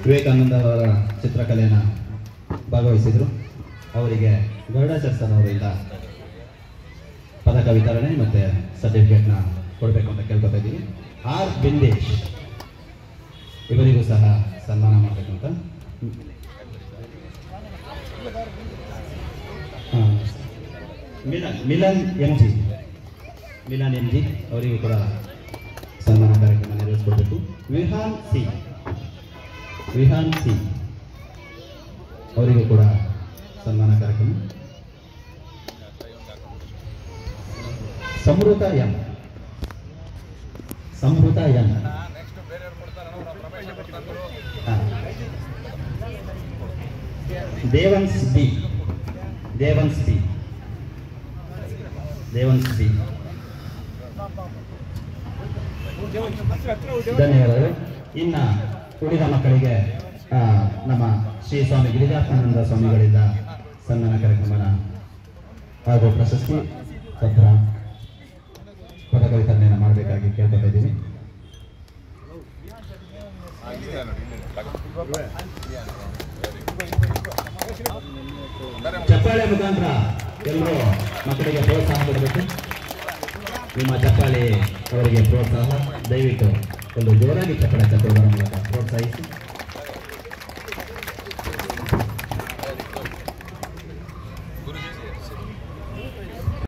ವಿವೇಕಾನಂದ ಅವರ ಚಿತ್ರಕಲೆಯನ್ನು ಭಾಗವಹಿಸಿದರು ಅವರಿಗೆ ಗರುಡಾಚಾರ್ಯ ಸರ್ ಅವರಿಂದ ಪದಕ ವಿತರಣೆ ಮತ್ತು ಸರ್ಟಿಫಿಕೇಟ್ನ ಕೊಡಬೇಕು ಅಂತ ಕೇಳ್ಕೊತಾ ಇದ್ದೀವಿ ಆರ್ ಬಿಂದೇಶ್ ಇವರಿಗೂ ಸಹ ಸನ್ಮಾನ ಮಾಡಬೇಕು ಅಂತ ಹಾಂ Milan Milan M G Milan M G ಅವರಿಗೂ ಕೂಡ ಸನ್ಮಾನ ಕಾರ್ಯಕ್ರಮ ನೆರವೇರಿಸ್ಕೊಡ್ಬೇಕು ವಿಹಾನ್ ಸಿ ವಿಹಾನ್ ಸಿ ಅವರಿಗೂ ಕೂಡ ಸನ್ಮಾನ ಕಾರ್ಯಕ್ರಮ ಸಮೃತ ಎಂ ಸಮೃತ ಎಂ ಹಾ. Devans B Devans B Devans B ಧನ್ಯವಾದಗಳು ಇನ್ನ ಉಳಿದ ಮಕ್ಕಳಿಗೆ ಆ, ನಮ್ಮ ಶ್ರೀ ಸ್ವಾಮಿ ಗಿರಿಜಾತ್ಮಾನಂದ ಸ್ವಾಮಿಗಳಿಂದ ಸನ್ಮಾನ ಕಾರ್ಯಕ್ರಮನ ಹಾಗೂ ಪ್ರಶಸ್ತಿ ಪತ್ರ ಪದಕ ವಿತರಣೆಯನ್ನು ಮಾಡಬೇಕಾಗಿ ಕೇಳ್ಕೊತಾ ಇದ್ದೀನಿ ಚಪ್ಪಾಳೆ ಮುಖಾಂತರ ಎಲ್ಲರೂ ಮಕ್ಕಳಿಗೆ ಪ್ರೋತ್ಸಾಹ ಕೊಡಬೇಕು ನಿಮ್ಮ ಚಪ್ಪಾಳೆ ಅವರಿಗೆ ಪ್ರೋತ್ಸಾಹ ದಯವಿಟ್ಟು ಒಂದು ಜೋರಾಗಿ ಚಪ್ಪಾಳೆ ಚಪ್ಪಾಳೆ ಮೂಲಕ ಪ್ರೋತ್ಸಾಹಿಸಿ